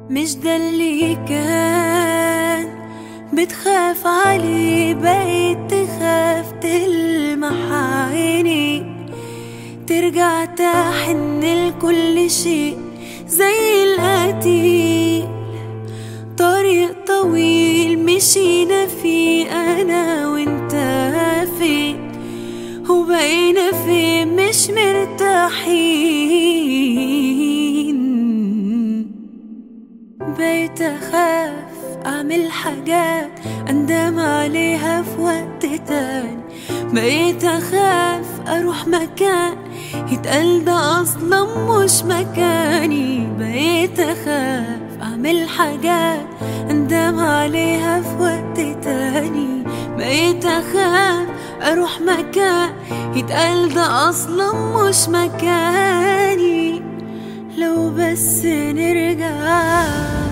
مش ده اللي كان بتخاف عليه بقيت تخاف تلمح عيني ترجع تحن لكل شيء زي القتيل طريق طويل مشينا فيه انا وانت فين وبقينا فين مش مرتاحين بقيت اخاف اعمل حاجات اندم عليها في وقت تاني بقيت اخاف اروح مكان يتقال ده اصلا مش مكاني بقيت اخاف اعمل حاجات اندم عليها في وقت تاني بقيت اخاف اروح مكان يتقال ده اصلا مش مكاني لو بس نرجع